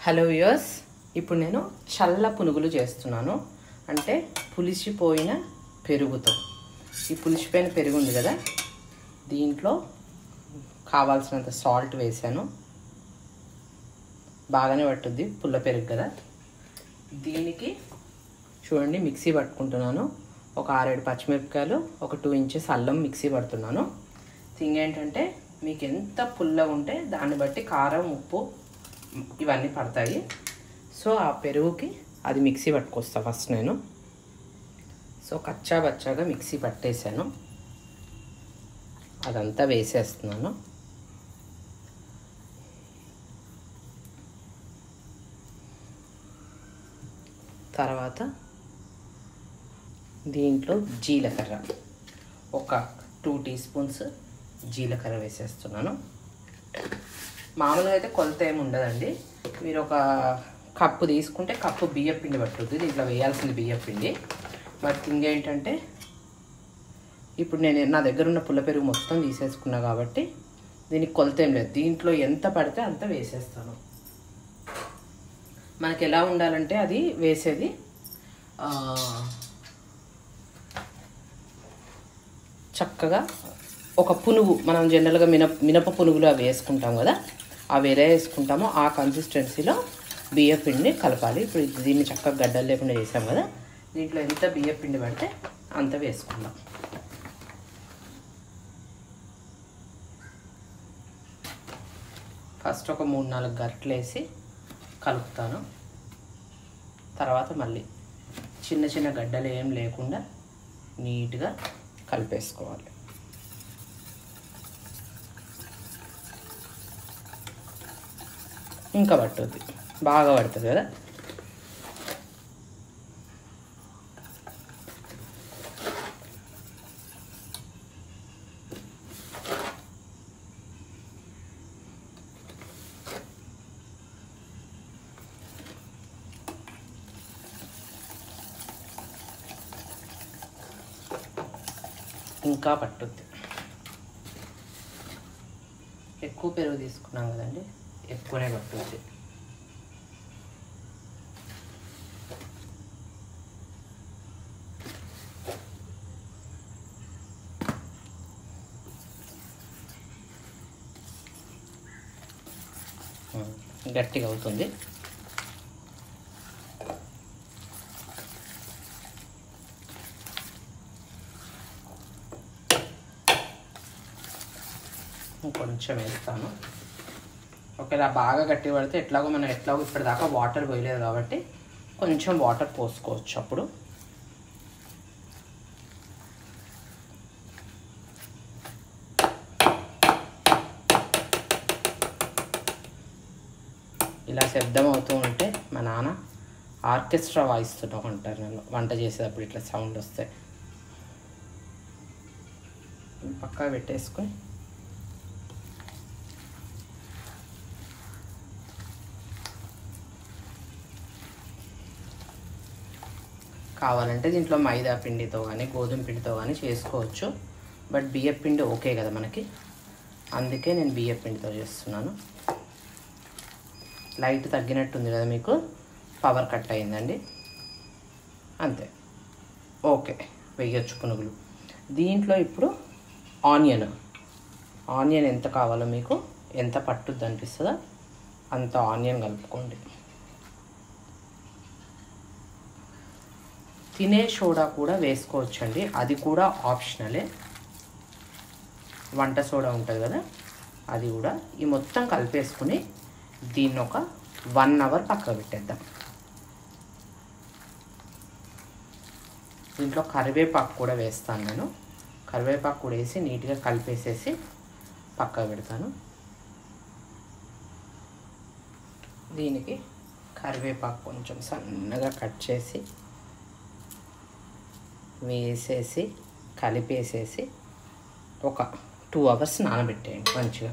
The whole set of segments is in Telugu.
హలో వ్యూయర్స్ ఇప్పుడు నేను చల్ల పునుగులు చేస్తున్నాను అంటే పులిసిపోయిన పెరుగుతో ఈ పులిసిపోయిన పెరుగు ఉంది కదా దీంట్లో కావాల్సినంత సాల్ట్ వేసాను బాగానే పట్టుద్ది పుల్ల పెరుగు కదా దీనికి చూడండి మిక్సీ పట్టుకుంటున్నాను ఒక ఆరేడు పచ్చిమిరపకాయలు ఒక టూ ఇంచెస్ అల్లం మిక్సీ పడుతున్నాను థింగ్ ఏంటంటే మీకు ఎంత పుల్లగా ఉంటే దాన్ని బట్టి కారం ఉప్పు ఇవన్నీ పడతాయి సో ఆ పెరుగుకి అది మిక్సీ పట్టుకొస్తా ఫస్ట్ నేను సో కచ్చా బచ్చాగా మిక్సీ పట్టేశాను అదంతా వేసేస్తున్నాను తర్వాత దీంట్లో జీలకర్ర ఒక టూ టీ స్పూన్స్ జీలకర్ర వేసేస్తున్నాను మామూలుగా అయితే కొలత ఏమి ఉండదండి మీరు ఒక కప్పు తీసుకుంటే కప్పు బియ్యం పిండి పట్టుద్ది దీంట్లో వేయాల్సింది బియ్యం పిండి మరి థింగ్ ఏంటంటే ఇప్పుడు నేను నా దగ్గర ఉన్న పుల్ల పెరుగు మొత్తం తీసేసుకున్నా కాబట్టి దీనికి కొలత ఏం లేదు దీంట్లో ఎంత పడితే అంత వేసేస్తాను మనకి ఎలా ఉండాలంటే అది వేసేది ఆ, చక్కగా ఒక పునుగు మనం జనరల్గా మినప మినప పునుగులు అవి వేసుకుంటాం కదా అవి ఎలా వేసుకుంటామో ఆ కన్సిస్టెన్సీలో బియ్య పిండిని కలపాలి ఇప్పుడు ఇది దీన్ని చక్కగా గడ్డలు లేకుండా చేసాం కదా దీంట్లో ఎంత బియ్య పిండి పడితే అంత వేసుకుందాం ఫస్ట్ ఒక మూడు నాలుగు గరిటలు వేసి కలుపుతాను తర్వాత మళ్ళీ చిన్న చిన్న గడ్డలు ఏం లేకుండా నీట్గా కలిపేసుకోవాలి ఇంకా పట్టుద్ది బాగా పడుతుంది కదా ఇంకా పట్టుద్ది ఎక్కువ పెరుగు తీసుకున్నాం కదండి ఎక్కువనే పట్టుద్ది ఉమ్, గట్టిగా అవుతుంది కొంచెం వేస్తాను ఒకవేళ బాగా గట్టి పడితే ఎట్లాగో మనం ఎట్లాగో ఇప్పటిదాకా వాటర్ పోయలేదు కాబట్టి కొంచెం వాటర్ పోసుకోవచ్చు అప్పుడు ఇలా శబ్దం అవుతూ ఉంటే మా నాన్న ఆర్కెస్ట్రా వాయిస్తున్నావు అంటారు నన్ను వంట చేసేటప్పుడు ఇట్లా సౌండ్ వస్తే పక్కా పెట్టేసుకొని కావాలంటే దీంట్లో మైదా పిండితో కానీ గోధుమ పిండితో కానీ చేసుకోవచ్చు బట్ బియ్యం పిండి ఓకే కదా మనకి అందుకే నేను బియ్యం పిండితో చేస్తున్నాను లైట్ తగ్గినట్టుంది కదా మీకు పవర్ కట్ అయిందండి అంతే ఓకే వెయ్యొచ్చు పునుగులు దీంట్లో ఇప్పుడు ఆనియన్ ఆనియన్ ఎంత కావాలో మీకు ఎంత పట్టుద్ది అనిపిస్తుందో అంత ఆనియన్ కలుపుకోండి తినే సోడా కూడా వేసుకోవచ్చండి అది కూడా ఆప్షనలే వంట సోడా ఉంటుంది కదా అది కూడా ఈ మొత్తం కలిపేసుకుని దీన్ని ఒక వన్ అవర్ పక్క పెట్టేద్దాం దీంట్లో కరివేపాకు కూడా వేస్తాను నేను కరివేపాకు కూడా వేసి నీట్గా కలిపేసేసి పక్క పెడతాను దీనికి కరివేపాకు కొంచెం సన్నగా కట్ చేసి వేసేసి కలిపేసేసి ఒక టూ అవర్స్ నానబెట్టేయండి మంచిగా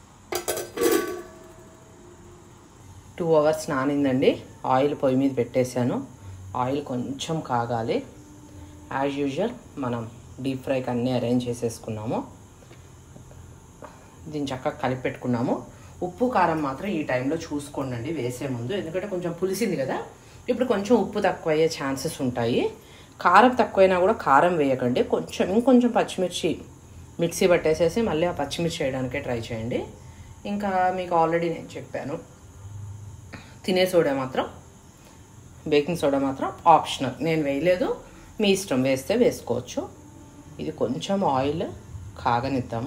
టూ అవర్స్ నానిందండి ఆయిల్ పొయ్యి మీద పెట్టేశాను ఆయిల్ కొంచెం కాగాలి యాజ్ యూజువల్ మనం డీప్ ఫ్రైకి అన్నీ అరేంజ్ చేసేసుకున్నాము దీన్ని చక్కగా కలిపి పెట్టుకున్నాము ఉప్పు కారం మాత్రం ఈ టైంలో చూసుకోండి వేసే ముందు ఎందుకంటే కొంచెం పులిసింది కదా ఇప్పుడు కొంచెం ఉప్పు తక్కువ అయ్యే ఛాన్సెస్ ఉంటాయి కారం తక్కువైనా కూడా కారం వేయకండి కొంచెం ఇంకొంచెం పచ్చిమిర్చి మిక్సీ పట్టేసేసి మళ్ళీ ఆ పచ్చిమిర్చి వేయడానికే ట్రై చేయండి ఇంకా మీకు ఆల్రెడీ నేను చెప్పాను తినే సోడా మాత్రం బేకింగ్ సోడా మాత్రం ఆప్షనల్ నేను వేయలేదు మీ ఇష్టం వేస్తే వేసుకోవచ్చు ఇది కొంచెం ఆయిల్ కాగనిద్దాము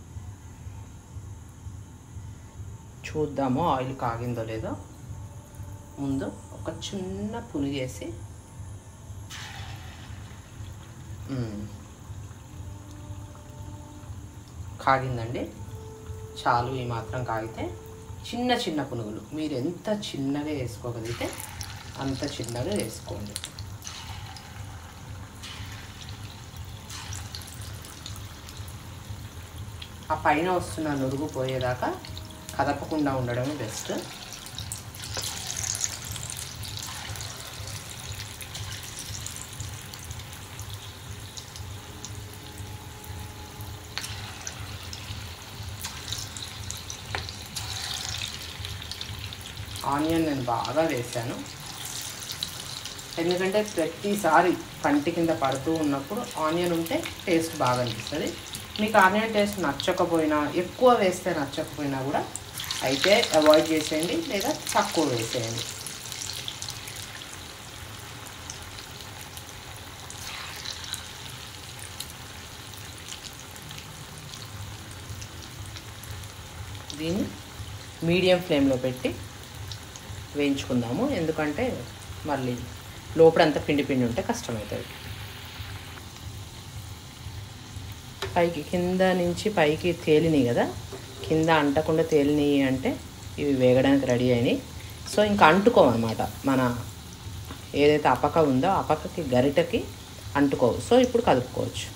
చూద్దాము ఆయిల్ కాగిందో లేదో ముందు ఒక చిన్న పులిగేసి మ్మ్. కాగిందండి చాలు ఈ మాత్రం కాగితే చిన్న చిన్న పునుగులు మీరు ఎంత చిన్నగా వేసుకోగలిగితే అంత చిన్నగా వేసుకోండి ఆ పైన వస్తున్న నురుగు పోయేదాకా కదపకుండా ఉండడమే బెస్ట్ ఆనియన్ నేను బాగా వేసాను ఎందుకంటే ప్రతిసారి పంటి కింద పడుతూ ఉన్నప్పుడు ఆనియన్ ఉంటే టేస్ట్ బాగా అనిపిస్తుంది మీకు ఆనియన్ టేస్ట్ నచ్చకపోయినా ఎక్కువ వేస్తే నచ్చకపోయినా కూడా అయితే అవాయిడ్ చేసేయండి లేదా తక్కువ వేసేయండి దీన్ని మీడియం ఫ్లేమ్లో పెట్టి వేయించుకుందాము ఎందుకంటే మళ్ళీ లోపలంతా పిండి పిండి ఉంటే కష్టమవుతుంది పైకి కింద నుంచి పైకి తేలినాయి కదా కింద అంటకుండా తేలినాయి అంటే ఇవి వేగడానికి రెడీ అయినాయి సో ఇంకా అంటుకోవన్నమాట మన ఏదైతే అపక ఉందో అపకకి గరిటకి అంటుకోవు సో ఇప్పుడు కలుపుకోవచ్చు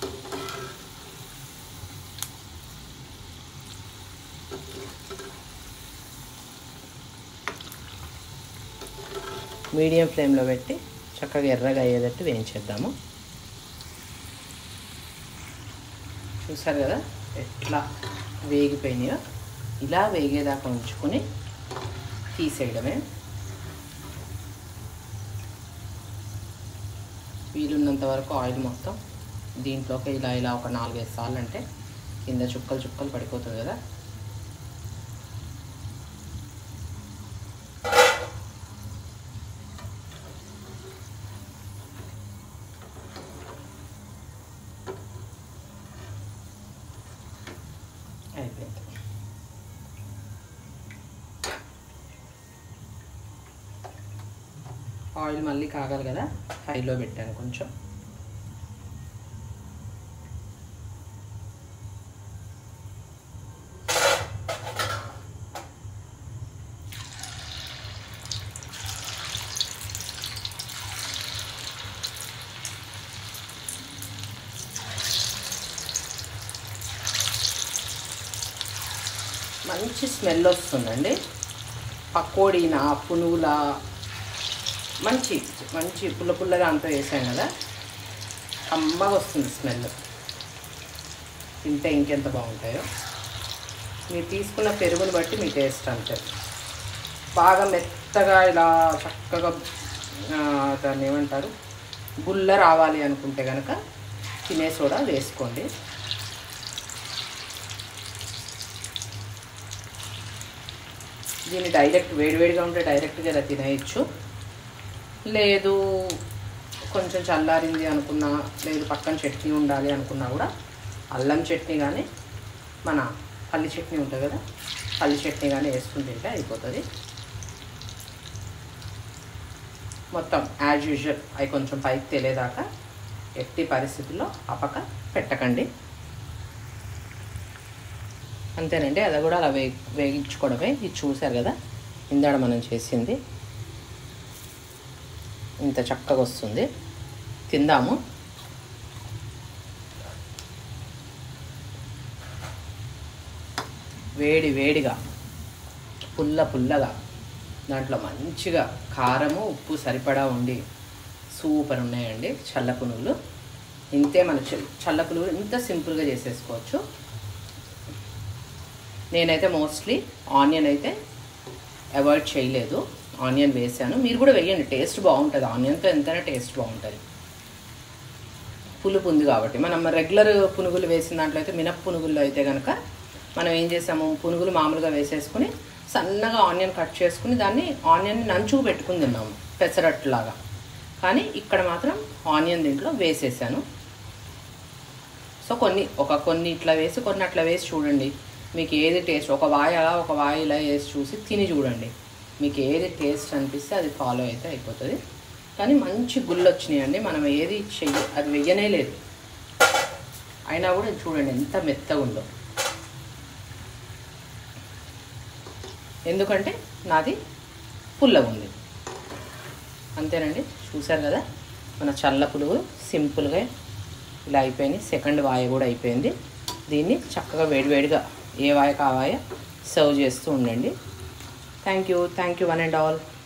మీడియం ఫ్లేమ్లో పెట్టి చక్కగా ఎర్రగా అయ్యేటట్టు వేయించేద్దాము చూసారు కదా ఎట్లా వేగిపోయినాయో ఇలా వేగేదాకా ఉంచుకొని తీసేయడమే వీలున్నంత వరకు ఆయిల్ మొత్తం దీంట్లోకి ఇలా ఇలా ఒక నాలుగైదు సార్లు అంటే కింద చుక్కలు చుక్కలు పడిపోతుంది కదా అయిపోయింది ఆయిల్ మళ్ళీ కాగాలి కదా హైలో పెట్టాను కొంచెం మంచి స్మెల్ వస్తుందండి పకోడీనా పునుగుల మంచి మంచి పుల్ల పుల్లగా అంతా వేసాం కదా కమ్మగా వస్తుంది స్మెల్ తింటే ఇంకెంత బాగుంటాయో మీరు తీసుకున్న పెరుగుని బట్టి మీ టేస్ట్ అంతే బాగా మెత్తగా ఇలా చక్కగా ఆ, దాన్ని ఏమంటారు గుల్ల రావాలి అనుకుంటే కనుక తినే సోడా వేసుకోండి దీన్ని డైరెక్ట్ వేడివేడిగా ఉంటే డైరెక్ట్గా ఇలా తినేయచ్చు లేదు కొంచెం చల్లారింది అనుకున్నా లేదు పక్కన చట్నీ ఉండాలి అనుకున్నా కూడా అల్లం చట్నీ కానీ మన పల్లి చట్నీ ఉంటుంది కదా పల్లి చట్నీ కానీ వేసుకుని తింటే అయిపోతుంది మొత్తం యాజ్ యూజువల్ అవి కొంచెం పైకి తెలియదాకా ఎట్టి పరిస్థితుల్లో అపక పెట్టకండి అంతేనండి అది కూడా అలా వే వేగించుకోవడమే ఇది చూశారు కదా ఇందాడ మనం చేసింది ఇంత చక్కగా వస్తుంది తిందాము వేడి వేడిగా పుల్ల పుల్లగా దాంట్లో మంచిగా కారము ఉప్పు సరిపడా ఉండి సూపర్ ఉన్నాయండి చల్ల పునుగులు ఇంతే మన చల్ల పునుగులు ఇంత సింపుల్గా చేసేసుకోవచ్చు నేనైతే మోస్ట్లీ ఆనియన్ అయితే అవాయిడ్ చేయలేదు ఆనియన్ వేసాను మీరు కూడా వేయండి టేస్ట్ బాగుంటుంది ఆనియన్తో ఎంతైనా టేస్ట్ బాగుంటుంది పులుపు ఉంది కాబట్టి మనం రెగ్యులర్ పునుగులు వేసిన దాంట్లో అయితే మినప పునుగుల్లో అయితే కనుక మనం ఏం చేసాము పునుగులు మామూలుగా వేసేసుకుని సన్నగా ఆనియన్ కట్ చేసుకుని దాన్ని ఆనియన్ నంచుకు పెట్టుకుని తిన్నాము పెసరట్లాగా కానీ ఇక్కడ మాత్రం ఆనియన్ దీంట్లో వేసేసాను సో కొన్ని ఒక కొన్ని ఇట్లా వేసి కొన్ని అట్లా వేసి చూడండి మీకు ఏది టేస్ట్ ఒక వాయి అలా ఒక వాయి ఇలా వేసి చూసి తిని చూడండి మీకు ఏది టేస్ట్ అనిపిస్తే అది ఫాలో అయితే అయిపోతుంది కానీ మంచి గుళ్ళు వచ్చినాయండి మనం ఏది చెయ్య అది వెయ్యనే లేదు అయినా కూడా ఇది చూడండి ఎంత మెత్తగా ఉందో ఎందుకంటే నాది పుల్లగా ఉంది అంతేనండి చూసారు కదా మన చల్ల పులుగు సింపుల్గా ఇలా అయిపోయింది సెకండ్ వాయి కూడా అయిపోయింది దీన్ని చక్కగా వేడివేడిగా ఏ వాయ కావాయో సర్వ్ చేస్తూ ఉండండి thank you thank you one and all